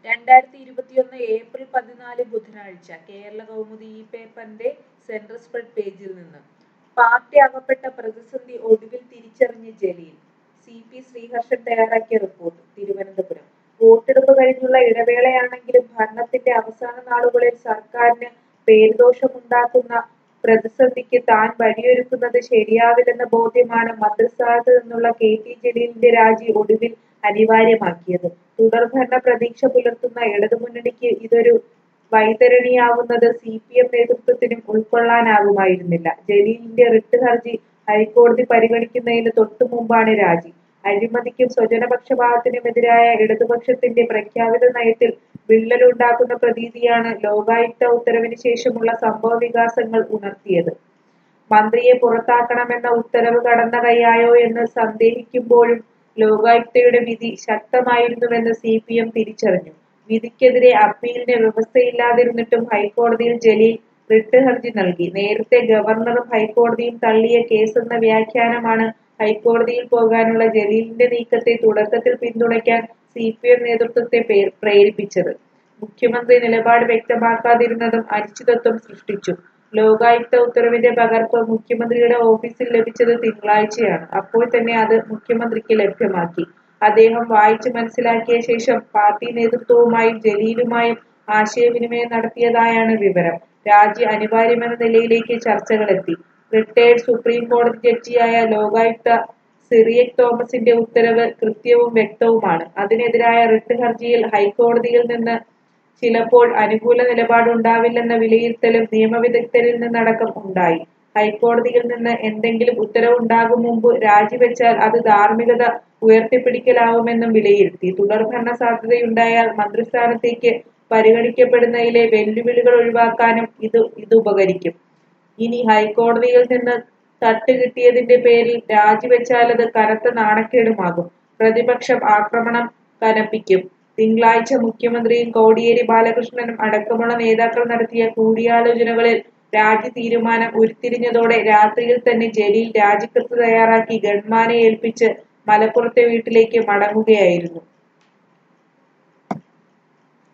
രണ്ടായിരത്തി ഇരുപത്തിയൊന്ന് ഏപ്രിൽ പതിനാല് ബുധനാഴ്ച കേരള കൗമുദി ഈ പേപ്പറിന്റെ സെൻട്രൽ സ്പ്രെഡ് പേജിൽ നിന്ന് പാർട്ടി അകപ്പെട്ട പ്രതിസന്ധി ഒടുവിൽ തിരിച്ചറിഞ്ഞ ജലീൽ സി പി ശ്രീഹർഷൻ തയ്യാറാക്കിയ റിപ്പോർട്ട് തിരുവനന്തപുരം വോട്ടെടുപ്പ് കഴിഞ്ഞുള്ള ഇടവേളയാണെങ്കിലും ഭരണത്തിന്റെ അവസാന നാളുകളിൽ സർക്കാരിന് പേരുദോഷമുണ്ടാക്കുന്ന പ്രതിസന്ധിക്ക് താൻ വഴിയൊരുക്കുന്നത് ശരിയാവില്ലെന്ന ബോധ്യമാണ് മന്ത്രിസ്ഥാനത്ത് നിന്നുള്ള കെ ടി ജലീലിന്റെ രാജി ഒടുവിൽ അനിവാര്യമാക്കിയത് തുടർഭരണ പ്രതീക്ഷ പുലർത്തുന്ന ഇടതുമുന്നണിക്ക് ഇതൊരു വൈതരണിയാവുന്നത് സി പി എം നേതൃത്വത്തിനും ഉൾക്കൊള്ളാനാകുമായിരുന്നില്ല ജലീലിന്റെ റിട്ട് ഹർജി ഹൈക്കോടതി പരിഗണിക്കുന്നതിന് തൊട്ടു മുമ്പാണ് രാജി അഴിമതിക്കും സ്വജനപക്ഷപാതത്തിനുമെതിരായ ഇടതുപക്ഷത്തിന്റെ പ്രഖ്യാപിത നയത്തിൽ വിള്ളലുണ്ടാക്കുന്ന പ്രതീതിയാണ് ലോകായുക്ത ഉത്തരവിന് ശേഷമുള്ള സംഭവ വികാസങ്ങൾ ഉണർത്തിയത് മന്ത്രിയെ പുറത്താക്കണമെന്ന ഉത്തരവ് കടന്ന കൈയായോ എന്ന് സന്ദേഹിക്കുമ്പോഴും ലോകായുക്തയുടെ വിധി ശക്തമായിരുന്നുവെന്ന് സി പി എം തിരിച്ചറിഞ്ഞു വിധിക്കെതിരെ അപ്പീലിന് വ്യവസ്ഥയില്ലാതിരുന്നിട്ടും ഹൈക്കോടതിയിൽ ജലീൽ റിട്ട് ഹർജി നൽകി നേരത്തെ ഗവർണറും ഹൈക്കോടതിയും തള്ളിയ കേസെന്ന വ്യാഖ്യാനമാണ് ഹൈക്കോടതിയിൽ പോകാനുള്ള ജലീലിന്റെ നീക്കത്തെ തുടക്കത്തിൽ പിന്തുണയ്ക്കാൻ സി പി എം നേതൃത്വത്തെ പേ- പ്രേരിപ്പിച്ചത് മുഖ്യമന്ത്രി നിലപാട് വ്യക്തമാക്കാതിരുന്നതും അനിശ്ചിതത്വം സൃഷ്ടിച്ചു ലോകായുക്ത ഉത്തരവിന്റെ പകർപ്പ് മുഖ്യമന്ത്രിയുടെ ഓഫീസിൽ ലഭിച്ചത് തിങ്കളാഴ്ചയാണ് അപ്പോൾ തന്നെ അത് മുഖ്യമന്ത്രിക്ക് ലഭ്യമാക്കി അദ്ദേഹം വായിച്ചു മനസ്സിലാക്കിയ ശേഷം പാർട്ടി നേതൃത്വവുമായും ജലീലുമായും ആശയവിനിമയം നടത്തിയതായാണ് വിവരം രാജി അനിവാര്യമെന്ന നിലയിലേക്ക് ചർച്ചകളെത്തി റിട്ടയർഡ് സുപ്രീം കോടതി ജഡ്ജിയായ ലോകായുക്ത സിറിയക് തോമസിന്റെ ഉത്തരവ് കൃത്യവും വ്യക്തവുമാണ് അതിനെതിരായ റിട്ട് ഹർജിയിൽ ഹൈക്കോടതിയിൽ നിന്ന് ചിലപ്പോൾ അനുകൂല നിലപാടുണ്ടാവില്ലെന്ന വിലയിരുത്തലും നിയമവിദഗ്ധരിൽ നിന്നടക്കം ഉണ്ടായി ഹൈക്കോടതിയിൽ നിന്ന് എന്തെങ്കിലും ഉത്തരവുണ്ടാകും മുമ്പ് രാജിവെച്ചാൽ അത് ധാർമ്മികത ഉയർത്തിപ്പിടിക്കലാവുമെന്നും വിലയിരുത്തി തുടർഭരണ സാധ്യതയുണ്ടായാൽ മന്ത്രിസ്ഥാനത്തേക്ക് പരിഗണിക്കപ്പെടുന്നതിലെ വെല്ലുവിളികൾ ഒഴിവാക്കാനും ഇത് ഇത് ഉപകരിക്കും ഇനി ഹൈക്കോടതിയിൽ നിന്ന് തട്ട് കിട്ടിയതിന്റെ പേരിൽ രാജിവെച്ചാലത് കനത്ത നാണക്കേടുമാകും പ്രതിപക്ഷം ആക്രമണം കനപ്പിക്കും തിങ്കളാഴ്ച മുഖ്യമന്ത്രിയും കോടിയേരി ബാലകൃഷ്ണനും അടക്കമുള്ള നേതാക്കൾ നടത്തിയ കൂടിയാലോചനകളിൽ രാജി തീരുമാനം ഉരുത്തിരിഞ്ഞതോടെ രാത്രിയിൽ തന്നെ ജലീൽ രാജിക്കത്ത് തയ്യാറാക്കി ഗൺമാനെ ഏൽപ്പിച്ച് മലപ്പുറത്തെ വീട്ടിലേക്ക് മടങ്ങുകയായിരുന്നു